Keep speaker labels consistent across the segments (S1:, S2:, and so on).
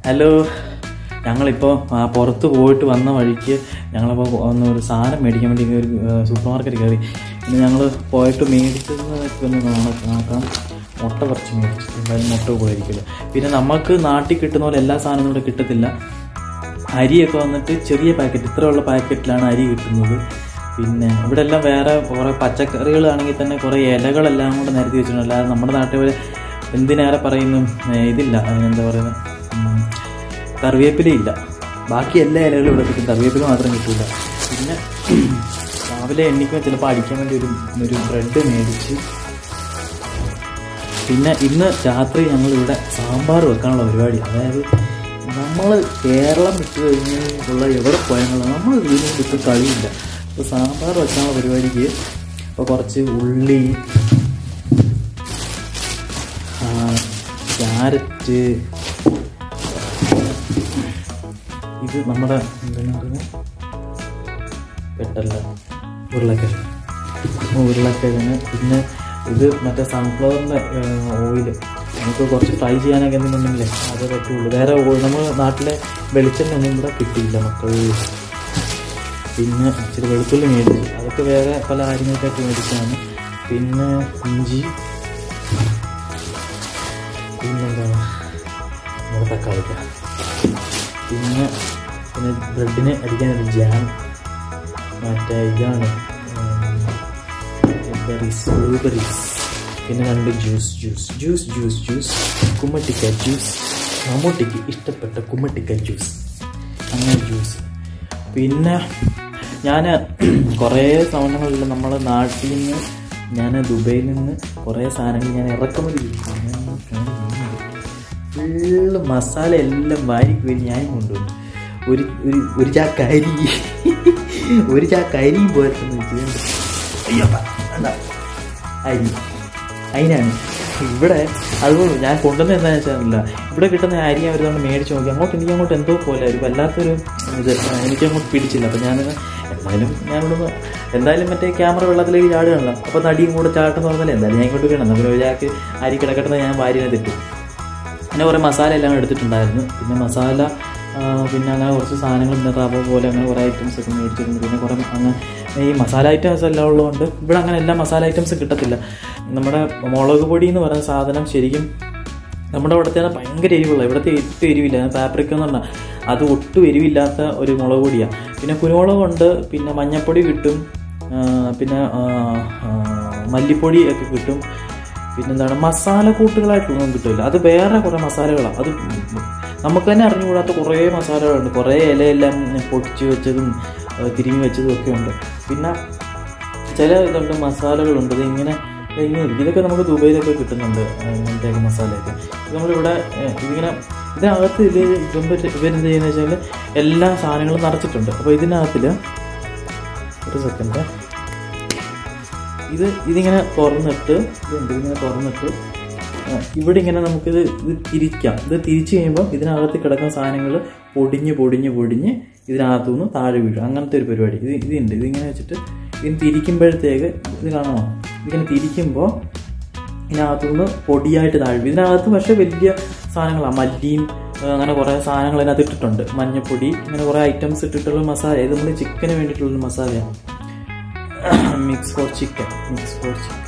S1: Hello ഞങ്ങളിപ്പോൾ ആ, പുറത്ത് പോയിട്ട് വന്ന വഴിക്ക് ഞങ്ങളിപ്പോൾ ഒന്ന് ഒരു സാധനം മേടിക്കാൻ വേണ്ടി ഒരു സൂപ്പർ മാർക്കറ്റ് കയറി പിന്നെ ഞങ്ങൾ പോയിട്ട് മേടിച്ചതൊക്കെ ഒന്ന് കാണാം നോക്കാം മുട്ട കുറച്ച് മേടിച്ചു എന്തായാലും മുട്ട പോയിരിക്കില്ല പിന്നെ നമുക്ക് നാട്ടിൽ കിട്ടുന്ന പോലെ എല്ലാ സാധനവും ഇവിടെ കിട്ടത്തില്ല അരിയൊക്കെ വന്നിട്ട് ചെറിയ പാക്കറ്റ് ഇത്രയുള്ള പാക്കറ്റിലാണ് അരി കിട്ടുന്നത് പിന്നെ ഇവിടെ എല്ലാം വേറെ കുറേ പച്ചക്കറികളാണെങ്കിൽ തന്നെ കുറേ ഇലകളെല്ലാം കൂടെ നിരത്തി വെച്ചിട്ടുണ്ട് അല്ലാതെ നമ്മുടെ നാട്ടിൽ പോലെ എന്തിനേറെ പറയുന്നു ഏ, ഇതില്ല എന്താ പറയുന്നത് ഉം, കറിവേപ്പിലയില്ല ബാക്കി എല്ലാ ഇലകളും ഇവിടെ കിട്ടും കറിവേപ്പില മാത്രം കിട്ടില്ല പിന്നെ രാവിലെ എണ്ണിക്കുമ്പോൾ ചിലപ്പോൾ അടിക്കാൻ വേണ്ടി ഒരു ഒരു ബ്രെഡ് മേടിച്ച് പിന്നെ ഇന്ന് രാത്രി ഞങ്ങൾ ഇവിടെ സാമ്പാർ വെക്കാനുള്ള പരിപാടി അതായത് നമ്മൾ കേരളം വിട്ട് കഴിഞ്ഞ് ഉള്ള എവിടെ പോയാലും നമ്മൾ വീണ്ടും വിട്ട് കളിയില്ല അപ്പോൾ സാമ്പാർ വെക്കാനുള്ള പരിപാടിക്ക് ഇപ്പോൾ കുറച്ച് ഉള്ളി ആ, ക്യാരറ്റ് ഇത് നമ്മുടെ എന്താണ് പറയുന്നത് പെട്ടല്ല ഉരുളക്കിഴങ്ങ് ഉരുളക്കിഴങ്ങ് പിന്നെ ഇത് മറ്റേ സൺഫ്ലവറിൻ്റെ ഓയിൽ നമുക്ക് കുറച്ച് ഫ്രൈ ചെയ്യാനൊക്കെ എന്തെന്നുണ്ടെങ്കിലേ അത് പറ്റുള്ളൂ വേറെ ഓയിൽ നമ്മൾ നാട്ടിലെ വെളിച്ചെണ്ണ ഒന്നും ഇവിടെ കിട്ടിയില്ല മക്കൾ പിന്നെ ഇച്ചിരി വെളുത്തുള്ളി മേടിച്ചു അതൊക്കെ വേറെ പല കാര്യങ്ങൾക്കായിട്ട് മേടിച്ചാണ് പിന്നെ ഇഞ്ചി പിന്നെന്താണ് നമ്മുടെ തക്കാളിക്ക പിന്നെ പിന്നെ ബ്രെഡിന് അടിക്കാനൊരു ജാം മറ്റേ ഇതാണ് ബെറീസ് ബ്ലൂബെറീസ് പിന്നെ രണ്ട് juice juice juice juice juice കുമ്മട്ടിക്ക ജ്യൂസ് മമ്മൂട്ടിക്ക് ഇഷ്ടപ്പെട്ട കുമ്മട്ടിക്ക ജ്യൂസ് അങ്ങനെ ജ്യൂസ് പിന്നെ ഞാൻ കുറേ സാധനങ്ങളിൽ നമ്മളെ നാട്ടിൽ നിന്ന് ഞാൻ ദുബൈയിൽ നിന്ന് കുറേ സാധനങ്ങൾ ഞാൻ ഇറക്കുമതി ഫുള്ള് മസാല എല്ലാം വാരിക്ക് വരി ഞാൻ കൊണ്ടുവന്നു ഒരു ഒരു ഒരു ചാക്ക് അരി ഒരു ചാക്ക് അരിയും പോരത്തെന്ന് വെച്ചിട്ടുണ്ട് അയ്യപ്പ എന്താ അരി അതിനാണ് ഇവിടെ അതുകൊണ്ട് ഞാൻ കൊണ്ടുവന്ന എന്താണെന്ന് വെച്ചാൽ ഇവിടെ കിട്ടുന്ന അരി അവർ നമ്മൾ മേടിച്ച് നോക്കി അങ്ങോട്ട് എനിക്ക് അങ്ങോട്ട് എന്തോ പോലെ ഒരു വല്ലാത്തൊരു ഇത് എനിക്ക് അങ്ങോട്ട് പിടിച്ചില്ല അപ്പം ഞാൻ എന്തായാലും ഞാനിവിടെ എന്തായാലും മറ്റേ ക്യാമറ വെള്ളത്തിലേക്ക് ചാടുകയാണല്ലോ അപ്പോൾ നടിയും കൂടെ ചാട്ടെന്ന് പറഞ്ഞാൽ എന്തായാലും ഞാൻ ഇങ്ങോട്ട് വീണം പിന്നെ ഒരാൾക്ക് അരി കിടക്കട്ടെന്ന് ഞാൻ വാരിനെ തെറ്റു പിന്നെ കുറേ മസാല എല്ലാം എടുത്തിട്ടുണ്ടായിരുന്നു പിന്നെ മസാല ആ, പിന്നെ അങ്ങനെ കുറച്ച് സാധനങ്ങൾ പിന്നെ റവ പോലെ അങ്ങനെ കുറേ ഐറ്റംസ് ഒക്കെ മേടിച്ചിട്ടുണ്ട് പിന്നെ കുറേ അങ്ങനെ ഈ മസാല ഐറ്റംസ് എല്ലാം ഉള്ളതുകൊണ്ട് ഇവിടെ അങ്ങനെ എല്ലാ മസാല ഐറ്റംസ് കിട്ടത്തില്ല നമ്മുടെ മുളക് പൊടി എന്ന് പറയുന്ന സാധനം ശരിക്കും നമ്മുടെ ഇവിടുത്തെ ഭയങ്കര എരിവുള്ള ഇവിടുത്തെ ഏറ്റവും എരിവില്ല പാപ്രിക്ക എന്ന് പറഞ്ഞാൽ അത് ഒട്ടും എരിവില്ലാത്ത ഒരു മുളക് പൊടിയാണ് പിന്നെ കുരുമുളകുണ്ട് പിന്നെ മഞ്ഞൾപ്പൊടി കിട്ടും ആ, പിന്നെ ആ, ആ, മല്ലിപ്പൊടി ഒക്കെ കിട്ടും പിന്നെന്താണ് മസാല കൂട്ടുകളായിട്ടൊന്നും കിട്ടില്ല അത് വേറെ കുറേ മസാലകളാണ് അത് നമുക്ക് തന്നെ അറിഞ്ഞുകൂടാത്ത കുറേ മസാലകളുണ്ട് കുറേ ഇലയെല്ലാം പൊടിച്ച് വെച്ചതും ആ, തിരുമ്മി വെച്ചതും ഒക്കെ ഉണ്ട് പിന്നെ ചില ഇതുണ്ട് മസാലകളുണ്ട് ഇത് ഇങ്ങനെ ഇത് ഇങ്ങനെ ഇരിക്കും. ഇതൊക്കെ നമുക്ക് ദുബൈയിലൊക്കെ കിട്ടുന്നുണ്ട് ആ, ഇങ്ങനത്തെയൊക്കെ മസാലയൊക്കെ ഇത് നമ്മളിവിടെ ഏ, ഇതിങ്ങനെ ഇതിനകത്ത് ഇത് ഇതുമ്പോൾ ഇവരെന്ത് ചെയ്യുന്നത് വെച്ചാൽ എല്ലാ സാധനങ്ങളും നിറച്ചിട്ടുണ്ട് അപ്പോൾ ഇതിനകത്തിൽ ഒരു സെക്കൻഡ് ഇത് ഇതിങ്ങനെ തുറന്നിട്ട് ഇതുണ്ട് ഇതിങ്ങനെ തുറന്നിട്ട് ആ, ഇവിടെ ഇങ്ങനെ നമുക്കിത് ഇത് തിരിക്കാം ഇത് തിരിച്ചു കഴിയുമ്പോൾ ഇതിനകത്ത് കിടക്കുന്ന സാധനങ്ങൾ പൊടിഞ്ഞ് പൊടിഞ്ഞ് പൊടിഞ്ഞ് ഇതിനകത്തു നിന്ന് താഴെ വീഴും അങ്ങനത്തെ ഒരു പരിപാടി ഇത് ഇതുണ്ട് ഇതിങ്ങനെ വെച്ചിട്ട് ഇതിന് തിരിക്കുമ്പോഴത്തേക്ക് ഇത് കാണാമോ ഇതിങ്ങനെ തിരിക്കുമ്പോൾ ഇതിനകത്തു നിന്ന് പൊടിയായിട്ട് താഴെ വീഴും ഇതിനകത്ത് പക്ഷേ വലിയ സാധനങ്ങളാണ് മല്ലിയും ആ, അങ്ങനെ കുറേ സാധനങ്ങൾ ഇതിനകത്ത് ഇട്ടിട്ടുണ്ട് മഞ്ഞപ്പൊടി ഇങ്ങനെ കുറേ ഐറ്റംസ് ഇട്ടിട്ടുള്ള മസാല ഇത് നമ്മൾ ചിക്കന് വേണ്ടിയിട്ടുള്ള മസാലയാണ് mix for chicken mix for chicken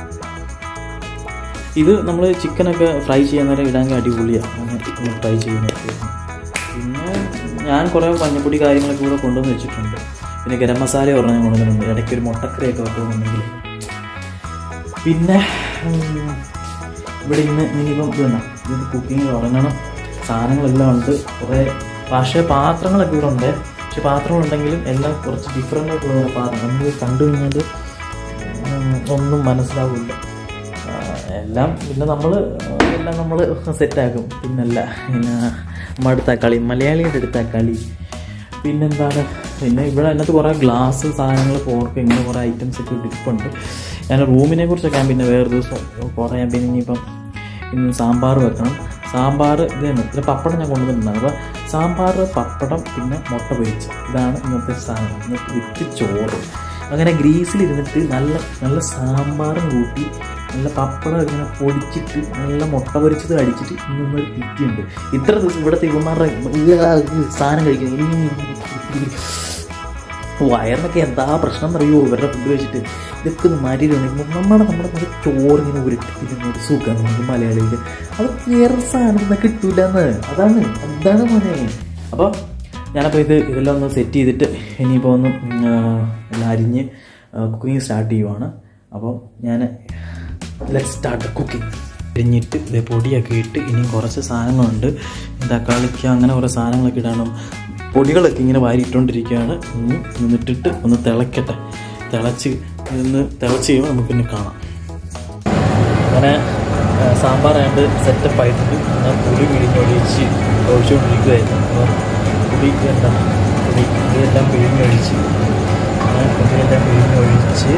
S1: ഇത് നമ്മൾ ചിക്കനൊക്കെ ഫ്രൈ ചെയ്യാൻ നേരം ഇടാൻ അടിപൊളിയാണ് നമ്മൾ ഫ്രൈ ചെയ്യുന്നത് പിന്നെ ഞാൻ കുറേ മഞ്ഞപ്പൊടി കാര്യങ്ങളൊക്കെ ഇവിടെ കൊണ്ടുവന്ന് വെച്ചിട്ടുണ്ട് പിന്നെ ഗരം മസാല ഒരെണ്ണം ഞാൻ കൊണ്ടുവന്നിട്ടുണ്ട് ഇടയ്ക്ക് ഒരു മുട്ടക്കറിയൊക്കെ വെക്കണമെന്നുണ്ടെങ്കിൽ പിന്നെ ഉം, ഇവിടെ ഇന്ന് ഇനിയിപ്പം ഇത് വേണം ഇത് കുക്കിംഗ് തുടങ്ങണം സാധനങ്ങളെല്ലാം ഉണ്ട് കുറേ പക്ഷേ പാത്രങ്ങളൊക്കെ ഇവിടെ ഉണ്ട് പക്ഷെ പാത്രങ്ങളുണ്ടെങ്കിലും എല്ലാം കുറച്ച് ഡിഫറെൻ്റ് ആയിട്ടുള്ള പാത്രം നമ്മൾ കണ്ടു കഴിഞ്ഞാൽ ഉം, ഒന്നും മനസ്സിലാവില്ല ആ, എല്ലാം പിന്നെ നമ്മൾ എല്ലാം നമ്മൾ സെറ്റാക്കും പിന്നല്ല പിന്നെ നമ്മുടെ അടുത്ത കളി മലയാളിയുടെ അടുത്ത കളി പിന്നെന്താണ് പിന്നെ ഇവിടെ അതിനകത്ത് കുറേ ഗ്ലാസ് സാധനങ്ങൾ ഫോർക്ക് ഇങ്ങനെ കുറേ ഐറ്റംസ് ഒക്കെ ഇരിപ്പുണ്ട് ഞാൻ റൂമിനെ കുറിച്ചൊക്കെ ഞാൻ പിന്നെ വേറെ ദിവസം പറയാം പിന്നെ ഇനിയിപ്പം ഇന്ന് സാമ്പാർ വെക്കണം സാമ്പാർ ഇത് തന്നെ പിന്നെ പപ്പടം ഞാൻ കൊണ്ടുവന്നിട്ടുണ്ടാകും അപ്പോൾ സാമ്പാർ പപ്പടം പിന്നെ മുട്ട പൊരിച്ച് ഇതാണ് ഇന്നത്തെ സാധനം ഇന്നത്തെ വിത്ത് ചോറ് അങ്ങനെ ഗ്രീസിലിരുന്നിട്ട് നല്ല നല്ല സാമ്പാറും കൂട്ടി നല്ല പപ്പടം ഇങ്ങനെ പൊടിച്ചിട്ട് നല്ല മുട്ട പൊരിച്ചത് അടിച്ചിട്ട് ഇന്നൊരു തിറ്റിയുണ്ട് ഇത്ര ദിവസം ഇവിടുത്തെ ഇവന്മാരുടെ ഈ സാധനം കഴിക്കുന്നത് വയറിനൊക്കെ എന്താ പ്രശ്നം എന്നറിയോ ഇവരുടെ ഫുഡ് കഴിച്ചിട്ട് ഇതൊക്കെ ഒന്ന് മാറ്റിയിട്ടുണ്ടെങ്കിൽ നമ്മുടെ നമ്മുടെ നമ്മുടെ ചോറിങ്ങനെ ഉരുട്ടി ഇതിന് ഒരു സുഖം നമുക്ക് മലയാളിയിൽ അത് വേറെ സാധനം കിട്ടൂല എന്ന് അതാണ് അതാണ് മോനെ അപ്പോൾ ഞാനപ്പോൾ ഇത് ഇതെല്ലാം ഒന്ന് സെറ്റ് ചെയ്തിട്ട് ഇനിയിപ്പോൾ ഒന്ന് ഉം, ആ, എല്ലാം അരിഞ്ഞ് കുക്കിംഗ് സ്റ്റാർട്ട് ചെയ്യുവാണ് അപ്പോൾ ഞാൻ ലെറ്റ് സ്റ്റാർട്ട് കുക്കിംഗ് അരിഞ്ഞിട്ട് ഇതേ പൊടിയൊക്കെ ഇട്ട് ഇനിയും കുറച്ച് സാധനങ്ങളുണ്ട് തക്കാളിക്ക് അങ്ങനെ കുറേ സാധനങ്ങളൊക്കെ ഇടണം പൊടികളൊക്കെ ഇങ്ങനെ വാരിയിട്ടുകൊണ്ടിരിക്കുകയാണ് ഇനി എന്നിട്ടിട്ട് ഒന്ന് തിളക്കട്ടെ തിളച്ച് ഇന്ന് തിളച്ച് കഴിയുമ്പോൾ നമുക്ക് പിന്നെ കാണാം അങ്ങനെ ആ, സാമ്പാർ ആയിട്ട് സെറ്റപ്പ് ആയിട്ടുണ്ട് ഞാൻ പുളി പിഴിഞ്ഞൊഴിച്ച് ഒഴിച്ചുകൊണ്ടിരിക്കുകയായിരുന്നു അപ്പോൾ പുളി എന്താ പുളി പുളിയെല്ലാം പിഴിഞ്ഞൊഴിച്ച് അങ്ങനെ പുളിയെല്ലാം പിഴിഞ്ഞൊഴിച്ച്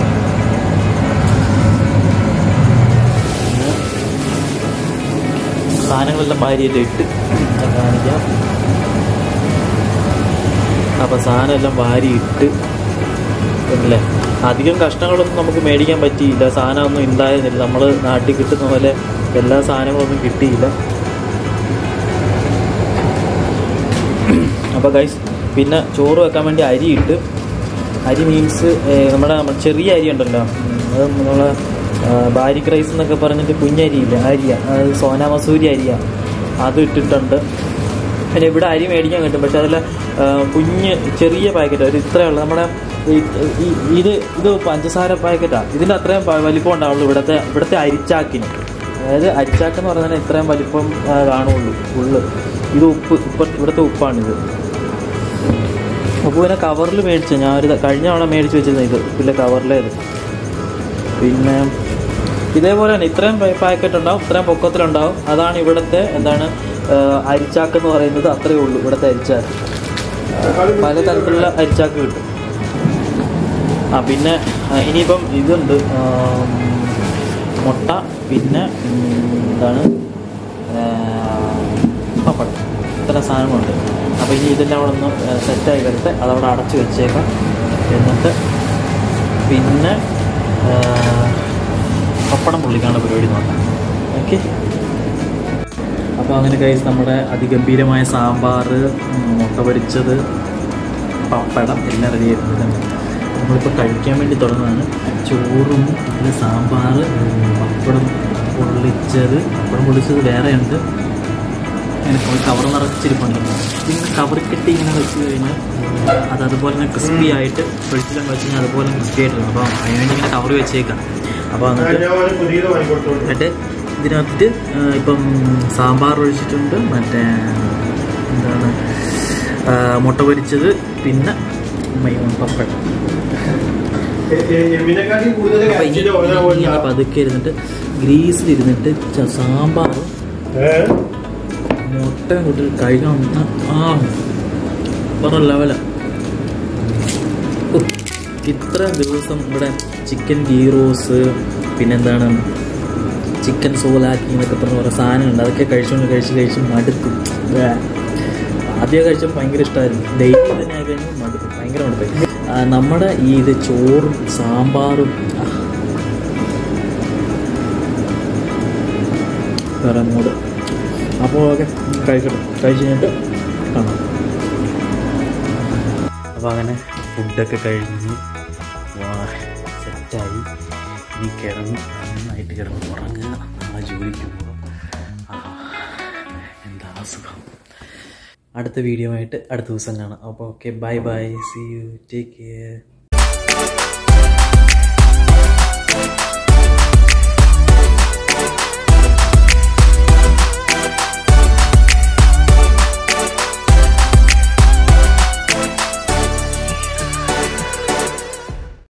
S1: പിന്നെ സാധനങ്ങളെല്ലാം ഭാര്യയെല്ലാം ഇട്ട് ഞാൻ കാണിക്കാം അപ്പോൾ സാധനമെല്ലാം വാരിയിട്ട് അല്ലേ അധികം കഷ്ണങ്ങളൊന്നും നമുക്ക് മേടിക്കാൻ പറ്റിയില്ല സാധനമൊന്നും ഉണ്ടായിരുന്നില്ല നമ്മൾ നാട്ടിൽ കിട്ടുന്ന പോലെ എല്ലാ സാധനങ്ങളൊന്നും കിട്ടിയില്ല അപ്പോൾ ഗൈസ് പിന്നെ ചോറ് വെക്കാൻ വേണ്ടി അരി ഇട്ട് അരി മീൻസ് നമ്മുടെ നമ്മുടെ ചെറിയ അരി ഉണ്ടല്ലോ ഉം, അത് നമ്മളെ ബാരിക് റൈസ് എന്നൊക്കെ പറഞ്ഞിട്ട് കുഞ്ഞരിയില്ല അരിയ അതായത് സോന മസൂരി അരിയ അത് ഇട്ടിട്ടുണ്ട് പിന്നെ ഇവിടെ അരി മേടിക്കാൻ കിട്ടും പക്ഷെ അതിൽ കുഞ്ഞ് ചെറിയ പാക്കറ്റ് ഒരു ഇത്രയുള്ള നമ്മുടെ ഈ- ഈ- ഇത് ഇത് പഞ്ചസാര പാക്കറ്റാണ് ഇതിൻ്റെ അത്രയും പ- വലിപ്പം ഉണ്ടാവുള്ളൂ ഇവിടുത്തെ ഇവിടുത്തെ അരിച്ചാക്കിന് അതായത് അരിച്ചാക്ക് എന്ന് പറഞ്ഞാൽ ഇത്രയും വലിപ്പം ആ, കാണുള്ളൂ ഉള്ളു ഇത് ഉപ്പ് ഉപ്പ് ഇവിടുത്തെ ഉപ്പാണിത് അപ്പോൾ പിന്നെ കവറിൽ മേടിച്ചു ഞാൻ ഒരു കഴിഞ്ഞ തവണ മേടിച്ച് വെച്ചിരുന്നത് ഇത് ഉപ്പിൻ്റെ കവറിലേത് പിന്നെ ഇതേപോലെ തന്നെ ഇത്രയും പാക്കറ്റ് ഉണ്ടാവും ഇത്രയും പൊക്കത്തിലുണ്ടാവും അതാണ് ഇവിടുത്തെ എന്താണ് ആ, അരിച്ചാക്ക് എന്ന് പറയുന്നത് അത്രയേ ഉള്ളൂ ഇവിടുത്തെ അരിച്ചാക്ക് പല തരത്തിലുള്ള അരിച്ചാക്ക് കിട്ടും ആ പിന്നെ ആ, ഇനിയിപ്പം ഇതുണ്ട് ആം, മുട്ട പിന്നെ ഉം, എന്താണ് ആ, പപ്പടം ഇത്ര സാധനങ്ങളുണ്ട് അപ്പോൾ ഇനി ഇതെല്ലാം അവിടെ ഒന്ന് സെറ്റായി വരട്ടെ അതവിടെ അടച്ച് വെച്ചേക്കാം എന്നിട്ട് പിന്നെ ആ, പപ്പടം പൊള്ളിക്കാനുള്ള പരിപാടി നോക്കാം ഓക്കെ അപ്പോൾ അങ്ങനെ കൈസ് നമ്മുടെ അതിഗംഭീരമായ സാമ്പാർ മുട്ട പൊരിച്ചത് പപ്പടം എല്ലാം റെഡി ആയിട്ടുണ്ട് നമ്മളിപ്പോൾ കഴിക്കാൻ വേണ്ടി തുടങ്ങുന്നതാണ് ചോറും പിന്നെ സാമ്പാർ പപ്പടം പൊള്ളിച്ചത് പപ്പടം പൊള്ളിച്ചത് വേറെയുണ്ട് അങ്ങനെ ഒരു കവർ നിറച്ചിരിപ്പുണ്ട് ഇതിങ്ങനെ കവർ കെട്ടി ഇങ്ങനെ വെച്ച് കഴിഞ്ഞാൽ അത് അതുപോലെ തന്നെ ക്രിസ്പി ആയിട്ട് വെളിച്ചെല്ലാം വെച്ച് കഴിഞ്ഞാൽ അതുപോലെ ക്രിസ്പി ആയിട്ടുണ്ട് അപ്പോൾ അതിനുവേണ്ടി ഇങ്ങനെ കവർ വെച്ചേക്കാം അപ്പോൾ എന്നിട്ട് എന്നിട്ട് ഇതിനകത്ത് ഇപ്പം സാമ്പാർ ഒഴിച്ചിട്ടുണ്ട് മറ്റേ എന്താണ് ആ, മുട്ട പൊരിച്ചത് പിന്നെ മൈ- പപ്പടം അപ്പം ഇനി ഇങ്ങനെ പതുക്കെ ഇരുന്നിട്ട് ഗ്രീസിലിരുന്നിട്ട് ച- സാമ്പാറും മുട്ടയും കൂട്ടി കഴിക്കാൻ ആ വേറെ ലെവല ഇത്ര ദിവസം ഇവിടെ ചിക്കൻ ഗീ റോസ് പിന്നെന്താണ് ചിക്കൻ സോലാക്കി എന്നൊക്കെ പറഞ്ഞ കുറേ സാധനങ്ങളുണ്ട് അതൊക്കെ കഴിച്ചുകൊണ്ട് കഴിച്ച് കഴിച്ച് മടുത്തു ബ്രാ. ആദ്യം കഴിച്ചപ്പോൾ ഭയങ്കര ഇഷ്ടമായിരുന്നു ഡെയിലി തന്നെ ആയി കഴിഞ്ഞാൽ മടുത്തു ഭയങ്കര മടുപ്പായി ആ, നമ്മുടെ ഈ ഇത് ചോറും സാമ്പാറും ആ, വേറെ മൂട് അപ്പോൾ ഓക്കെ കഴിക്കട്ടെ കഴിച്ച് കഴിഞ്ഞിട്ട് കാണാം അപ്പോൾ അങ്ങനെ ഫുഡൊക്കെ കഴിഞ്ഞ് സെറ്റായി ഇനി കിടന്ന് നന്നായിട്ട് കിടന്ന് ഉറങ്ങുക നാളെ ജോലിക്ക് പോകാം ആ, എന്താ അസുഖം അടുത്ത വീഡിയോ ആയിട്ട് അടുത്ത ദിവസം കാണാം അപ്പോൾ okay bye bye see you take care